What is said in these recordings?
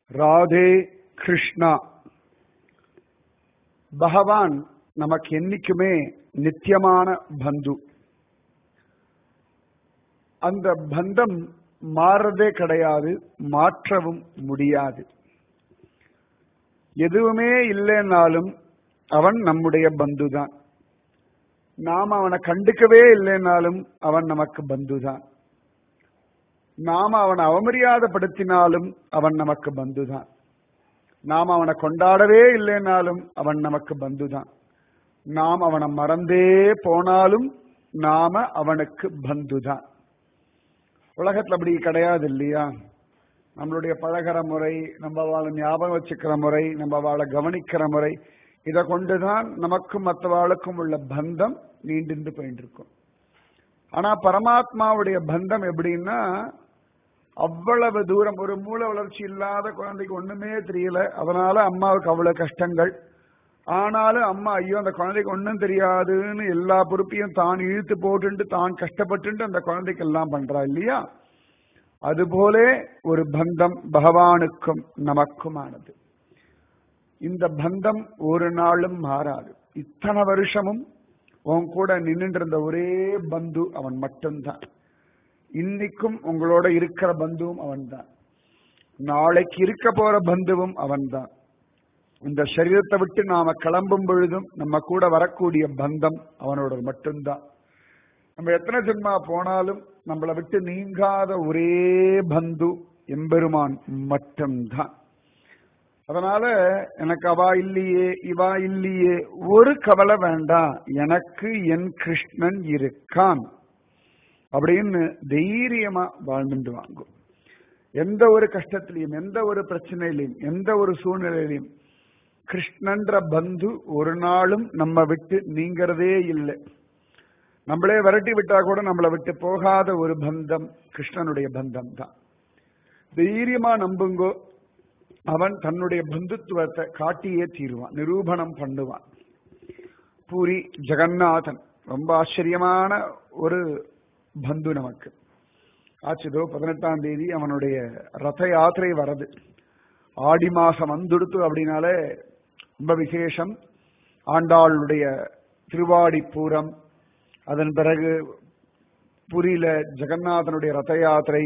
ராதே கிருஷ்ணா பகவான் நமக்கு என்னைக்குமே நித்தியமான பந்து அந்த பந்தம் மாறதே கிடையாது மாற்றவும் முடியாது எதுவுமே இல்லைன்னாலும் அவன் நம்முடைய பந்து தான் நாம் அவனை கண்டுக்கவே இல்லைன்னாலும் அவன் நமக்கு பந்து தான் நாம அவனை அவமரியாதைப்படுத்தினாலும் அவன் நமக்கு பந்து தான் நாம் அவனை கொண்டாடவே இல்லைனாலும் அவன் நமக்கு பந்து தான் நாம் அவனை மறந்தே போனாலும் நாம அவனுக்கு பந்து தான் உலகத்துல அப்படி கிடையாது இல்லையா நம்மளுடைய பழகிற முறை நம்ம அவளை ஞாபகம் வச்சுக்கிற முறை நம்ம அவளை கவனிக்கிற முறை இதை கொண்டுதான் நமக்கும் மற்றவாளுக்கும் உள்ள பந்தம் நீண்டு போயிட்டு இருக்கும் ஆனா பரமாத்மாவுடைய பந்தம் எப்படின்னா அவ்வளவு தூரம் ஒரு மூல வளர்ச்சி இல்லாத குழந்தைக்கு ஒண்ணுமே தெரியல அதனால அம்மாவுக்கு அவ்வளவு கஷ்டங்கள் ஆனாலும் அம்மா ஐயோ அந்த குழந்தைக்கு ஒன்றும் தெரியாதுன்னு எல்லா பொறுப்பையும் தான் இழுத்து போட்டுட்டு தான் கஷ்டப்பட்டு அந்த குழந்தைக்கு எல்லாம் பண்றா இல்லையா அதுபோலே ஒரு பந்தம் பகவானுக்கும் நமக்குமானது இந்த பந்தம் ஒரு நாளும் மாறாது இத்தனை வருஷமும் உன் கூட நின்றுட்டு இருந்த ஒரே பந்து அவன் மட்டும்தான் இன்னைக்கும் உங்களோட இருக்கிற பந்துவும் அவன்தான் நாளைக்கு இருக்க போற பந்துவும் அவன்தான் இந்த சரீரத்தை விட்டு நாம கிளம்பும் பொழுதும் நம்ம கூட வரக்கூடிய பந்தம் அவனோட மட்டும்தான் நம்ம எத்தனை ஜென்மா போனாலும் நம்மளை விட்டு நீங்காத ஒரே பந்து எம்பெருமான் மட்டும்தான் அதனால எனக்கு அவா இல்லையே இவா இல்லையே ஒரு கவலை வேண்டாம் எனக்கு என் கிருஷ்ணன் இருக்கான் அப்படின்னு தைரியமா வாழ்ந்துட்டு வாங்கும் எந்த ஒரு கஷ்டத்திலையும் எந்த ஒரு பிரச்சனையிலையும் எந்த ஒரு சூழ்நிலையிலையும் கிருஷ்ணன்ற பந்து ஒரு நாளும் நம்ம விட்டு நீங்கிறதே இல்லை நம்மளே விரட்டி விட்டா கூட நம்மளை விட்டு போகாத ஒரு பந்தம் கிருஷ்ணனுடைய பந்தம் தான் தைரியமா நம்புங்கோ அவன் தன்னுடைய பந்துத்துவத்தை காட்டியே தீருவான் நிரூபணம் பண்ணுவான் பூரி ஜெகநாதன் ரொம்ப ஆச்சரியமான ஒரு பந்து நமக்கு ஆச்சுதோ பதினெட்டாம் தேதி அவனுடைய ரத யாத்திரை வரது ஆடி மாசம் வந்துடுத்து அப்படின்னாலே ரொம்ப விசேஷம் ஆண்டாளுடைய திருவாடி பூரம் அதன் பிறகு புரியில ஜெகநாதனுடைய ரத யாத்திரை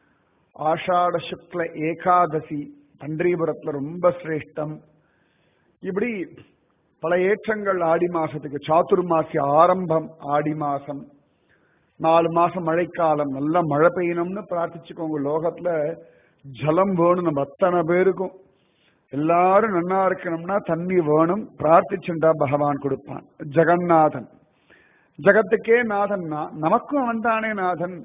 ஆஷாட சுக்ல ஏகாதசி பண்டரிபுரத்துல ரொம்ப சிரேஷ்டம் இப்படி பல ஏற்றங்கள் ஆடி மாசத்துக்கு சாத்துர்மாசி ஆரம்பம் ஆடி மாசம் நாலு மாசம் மழைக்காலம் நல்லா மழை பெய்யணும்னு பிரார்த்திச்சுக்கோங்க லோகத்துல ஜலம் வேணும் நம்ம அத்தனை பேருக்கும் எல்லாரும் நன்னா இருக்கணும்னா தண்ணி வேணும் பிரார்த்திச்சுண்டா பகவான் கொடுப்பான் ஜெகநாதன் ஜகத்துக்கே நாதன்னா நமக்கும் அவன் தானே நாதன்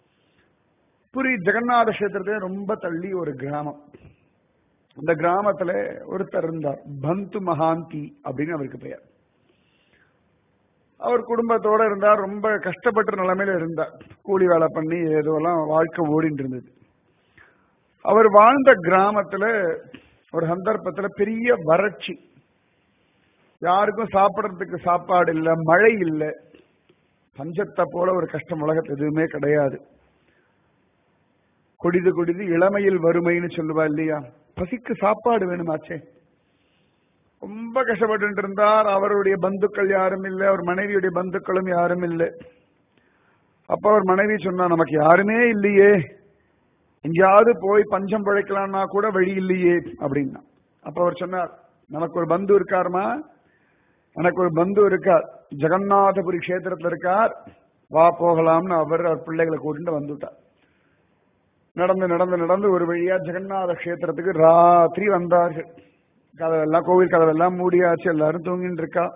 புரி ஜெகநாத கஷேத்திரத்தை ரொம்ப தள்ளி ஒரு கிராமம் அந்த கிராமத்துல ஒருத்தர் இருந்தார் பந்து மகாந்தி அப்படின்னு அவருக்கு பெயர் அவர் குடும்பத்தோட இருந்தார் ரொம்ப கஷ்டப்பட்ட நிலைமையில இருந்தார் கூலி வேலை பண்ணி ஏதோலாம் வாழ்க்கை ஓடிட்டு இருந்தது அவர் வாழ்ந்த கிராமத்துல ஒரு சந்தர்ப்பத்துல பெரிய வறட்சி யாருக்கும் சாப்பிடறதுக்கு சாப்பாடு இல்ல மழை இல்லை பஞ்சத்தை போல ஒரு கஷ்டம் உலகத்து எதுவுமே கிடையாது கொடிது கொடிது இளமையில் வறுமைன்னு சொல்லுவா இல்லையா பசிக்கு சாப்பாடு வேணுமாச்சே ரொம்ப கஷ்டப்பட்டு இருந்தார் அவருடைய பந்துக்கள் யாரும் இல்லை அவர் மனைவியுடைய பந்துக்களும் யாரும் இல்லை அப்ப அவர் மனைவி சொன்னா நமக்கு யாருமே இல்லையே எங்கேயாவது போய் பஞ்சம் பிழைக்கலாம்னா கூட வழி இல்லையே அப்படின்னா அப்ப அவர் சொன்னார் நமக்கு ஒரு பந்து இருக்காருமா எனக்கு ஒரு பந்து இருக்கார் ஜெகநாதபுரி கஷேத்திரத்துல இருக்கார் வா போகலாம்னு அவர் அவர் பிள்ளைகளை கூட்டிட்டு வந்துட்டார் நடந்து நடந்து நடந்து ஒரு வழியா ஜெகநாத கஷேத்திரத்துக்கு ராத்திரி வந்தார்கள் கதவெல்லாம் கோவில் கதவெல்லாம் மூடியாச்சு எல்லாரும் தூங்கிட்டு இருக்கா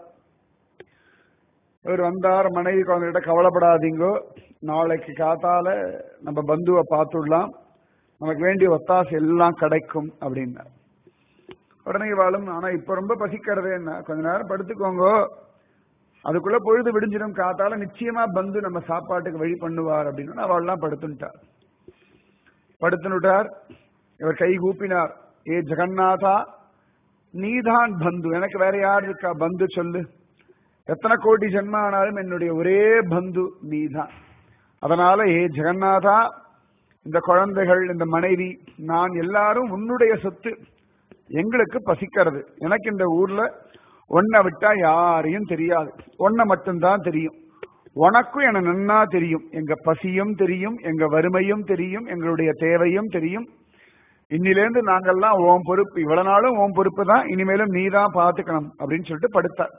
இவர் வந்தார் மனைவி குழந்தைகிட்ட கவலைப்படாதீங்கோ நாளைக்கு காத்தால நம்ம பந்துவை பார்த்துடலாம் நமக்கு வேண்டிய ஒத்தாசை எல்லாம் கிடைக்கும் அப்படின்னார் உடனே வாழும் ஆனா இப்ப ரொம்ப பசிக்கிறதே என்ன கொஞ்ச நேரம் படுத்துக்கோங்க அதுக்குள்ள பொழுது விடிஞ்சிடும் காத்தால நிச்சயமா பந்து நம்ம சாப்பாட்டுக்கு வழி பண்ணுவார் அப்படின்னு அவள்லாம் படுத்துட்டார் படுத்துனுட்டார் இவர் கை கூப்பினார் ஏ ஜெகநாதா நீதான் பந்து எனக்கு வேற யார் இருக்கா பந்து சொல்லு எத்தனை கோடி ஜென்ம ஆனாலும் என்னுடைய ஒரே பந்து நீதான் அதனால ஏ ஜெகநாதா இந்த குழந்தைகள் இந்த மனைவி நான் எல்லாரும் உன்னுடைய சொத்து எங்களுக்கு பசிக்கிறது எனக்கு இந்த ஊர்ல ஒன்ன விட்டா யாரையும் தெரியாது ஒன்ன மட்டும்தான் தெரியும் உனக்கும் என நன்னா தெரியும் எங்க பசியும் தெரியும் எங்க வறுமையும் தெரியும் எங்களுடைய தேவையும் தெரியும் இன்னிலேருந்து நாங்கெல்லாம் ஓம் பொறுப்பு இவ்வளவு நாளும் ஓம் பொறுப்பு தான் இனிமேலும் நீ தான் பாத்துக்கணும் அப்படின்னு சொல்லிட்டு படுத்தார்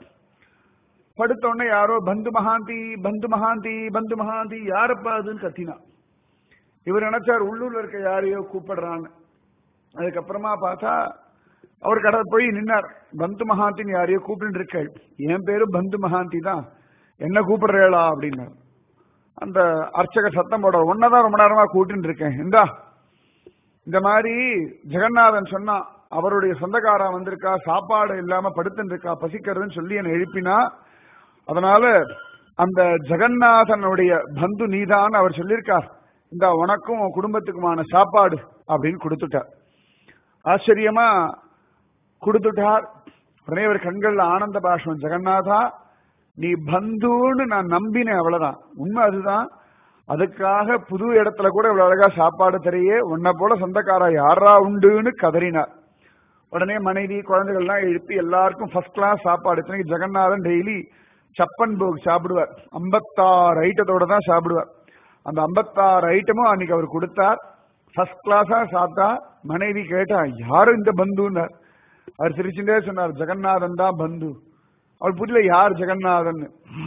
படுத்த உடனே யாரோ பந்து மகாந்தி பந்து மகாந்தி பந்து மகாந்தி யாரப்பா அதுன்னு கத்தினா இவர் நினைச்சார் உள்ளூர்ல இருக்க யாரையோ கூப்பிடுறான்னு அதுக்கப்புறமா பார்த்தா அவர் கடை போய் நின்னார் பந்து மகாந்தின்னு யாரையோ கூப்பிட்டு இருக்க என் பேரு பந்து மகாந்தி தான் என்ன கூப்பிடுறேளா அப்படின்னார் அந்த அர்ச்சக சத்தம் போட ஒன்னதான் ரொம்ப நேரமா கூட்டின்னு இருக்கேன் இந்தா இந்த மாதிரி ஜெகநாதன் சொன்னா அவருடைய சொந்தக்காரா வந்திருக்கா சாப்பாடு இல்லாம படுத்துன்னு இருக்கா பசிக்கிறதுன்னு சொல்லி என்னை எழுப்பினா அதனால அந்த ஜெகநாதனுடைய பந்து நீதான் அவர் சொல்லியிருக்கார் இந்த உனக்கும் உன் குடும்பத்துக்குமான சாப்பாடு அப்படின்னு கொடுத்துட்டார் ஆச்சரியமா கொடுத்துட்டார் உடனே அவர் கண்கள்ல ஆனந்த பாஷம் ஜெகநாதா நீ பந்துன்னு நான் நம்பினேன் அவ்வளவுதான் உண்மை அதுதான் அதுக்காக புது இடத்துல கூட இவ்வளவு அழகா சாப்பாடு தரையே உன்னை போல சொந்தக்காரா யாரா உண்டுன்னு கதறினார் உடனே மனைவி குழந்தைகள்லாம் எழுப்பி எல்லாருக்கும் ஃபர்ஸ்ட் கிளாஸ் சாப்பாடு இத்தனைக்கு ஜெகநாதன் டெய்லி சப்பன் போக் சாப்பிடுவார் ஐம்பத்தாறு ஐட்டத்தோட தான் சாப்பிடுவார் அந்த ஐம்பத்தாறு ஐட்டமும் அன்னைக்கு அவர் கொடுத்தார் ஃபர்ஸ்ட் கிளாஸா சாப்பிட்டா மனைவி கேட்டா யாரும் இந்த பந்துன்னார் அவர் சிரிச்சுட்டே சொன்னார் ஜெகநாதன் தான் பந்து அவர் புரியல யார் ஜெகநாதன்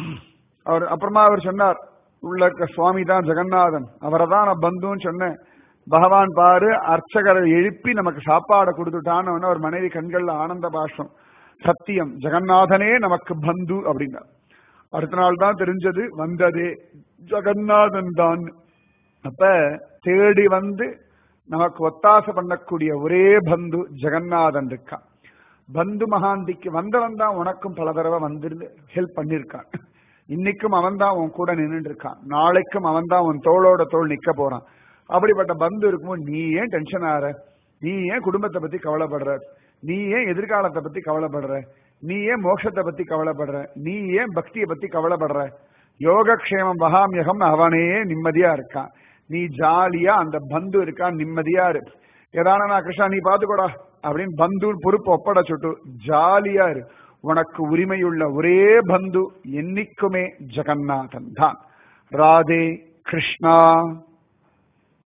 அவர் அப்புறமா அவர் சொன்னார் உள்ள இருக்க சுவாமி தான் ஜெகநாதன் அவரை தான் நான் பந்துன்னு சொன்னேன் பகவான் பாரு அர்ச்சகரை எழுப்பி நமக்கு சாப்பாடை கொடுத்துட்டான்னு அவர் மனைவி கண்கள்ல ஆனந்த பாஷம் சத்தியம் ஜெகநாதனே நமக்கு பந்து அப்படின்னா அடுத்த நாள் தான் தெரிஞ்சது வந்ததே ஜெகநாதன் தான் அப்ப தேடி வந்து நமக்கு ஒத்தாசை பண்ணக்கூடிய ஒரே பந்து ஜெகநாதன் இருக்கான் பந்து மகாந்திக்கு வந்தவன் தான் உனக்கும் பல தடவை வந்து ஹெல்ப் பண்ணிருக்கான் இன்னைக்கும் அவன் தான் உன் கூட நின்றுட்டு இருக்கான் நாளைக்கும் அவன் தான் உன் தோளோட தோள் நிக்க போறான் அப்படிப்பட்ட பந்து இருக்கும்போது நீ ஏன் டென்ஷன் ஆற நீ ஏன் குடும்பத்தை பத்தி கவலைப்படுற நீ ஏன் எதிர்காலத்தை பத்தி கவலைப்படுற நீ ஏன் மோட்சத்தை பத்தி கவலைப்படுற நீ ஏன் பக்தியை பத்தி கவலைப்படுற யோகக்ஷேமம் மகாமியகம் அவனே நிம்மதியா இருக்கான் நீ ஜாலியா அந்த பந்து இருக்கான் நிம்மதியா இரு ஏதான நான் கிருஷ்ணா நீ பாத்துக்கோடா அப்படின்னு பந்து பொறுப்பு ஒப்பட சுட்டு ஜாலியா இரு உனக்கு உரிமையுள்ள ஒரே பந்து என்னைக்குமே ஜெகநாதன் தான் ராதே கிருஷ்ணா